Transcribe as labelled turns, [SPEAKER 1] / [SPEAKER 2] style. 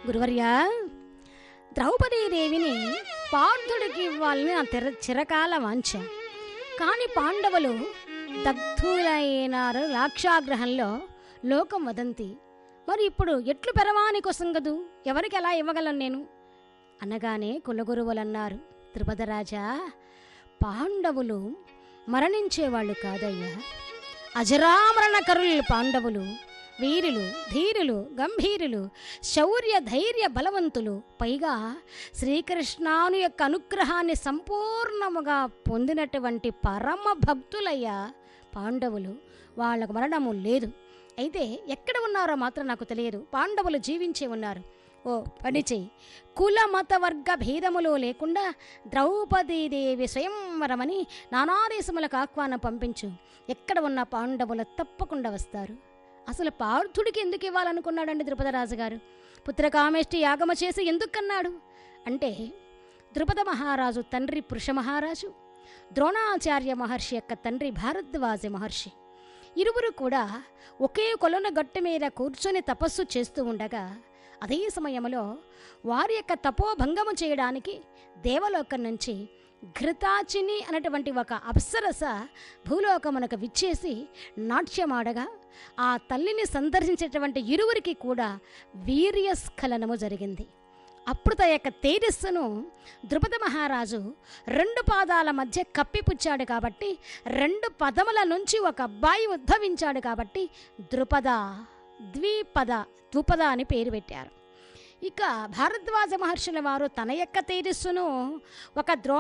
[SPEAKER 1] గురువర్యా ద్రౌపదీదేవిని పార్థుడికి ఇవ్వాలని నా తెర చిరకాల వాంఛ కానీ పాండవులు దగ్ధులైనారు లాక్షాగ్రహంలో లోకం వదంతి మరి ఇప్పుడు ఎట్లు పెరవాని కోసం కదూ ఎవరికి ఎలా ఇవ్వగలను నేను అనగానే కులగురువులన్నారు త్రిపదరాజా పాండవులు మరణించేవాళ్ళు కాదయ్యా అజరామరణ కరులు పాండవులు వీరులు ధీరులు గంభీరులు శౌర్య ధైర్య బలవంతులు పైగా శ్రీకృష్ణాను యొక్క అనుగ్రహాన్ని సంపూర్ణముగా పొందినటువంటి పరమ భక్తులయ్యా పాండవులు వాళ్ళకు మరణము లేదు అయితే ఎక్కడ ఉన్నారో మాత్రం నాకు తెలియదు పాండవులు జీవించే ఉన్నారు ఓ పని చెయ్యి కుల మత వర్గ భేదములు లేకుండా ద్రౌపదీదేవి స్వయంవరమని నానాదేశములకు ఆహ్వానం పంపించు ఎక్కడ ఉన్న పాండవులు తప్పకుండా వస్తారు అసలు పార్థుడికి ఎందుకు ఇవ్వాలనుకున్నాడండి ద్రుపదరాజు గారు పుత్రకామేష్టి యాగమ చేసి ఎందుకన్నాడు అంటే ద్రుపద మహారాజు తండ్రి పురుష మహారాజు ద్రోణాచార్య మహర్షి యొక్క తండ్రి భారద్వాజ మహర్షి ఇరువురు కూడా ఒకే కొలను గట్టు మీద కూర్చొని తపస్సు చేస్తూ ఉండగా అదే సమయంలో వారి యొక్క తపోభంగము చేయడానికి దేవలోకం నుంచి ఘృతాచిని అనేటువంటి ఒక అప్సరస భూలోకమునకు విచ్చేసి నాట్యమాడగా ఆ తల్లిని సందర్శించేటువంటి ఇరువురికి కూడా వీర్యస్ఖలనము జరిగింది అప్పుడు తన యొక్క తేజస్సును ద్రుపద మహారాజు రెండు పాదాల మధ్య కప్పిపుచ్చాడు కాబట్టి రెండు పదముల నుంచి ఒక అబ్బాయి ఉద్భవించాడు కాబట్టి ద్రుపద ద్విపద ద్విపద అని పేరు పెట్టారు ఇక భారద్వాజ మహర్షుల వారు తన యొక్క తేజస్సును ఒక ద్రోణ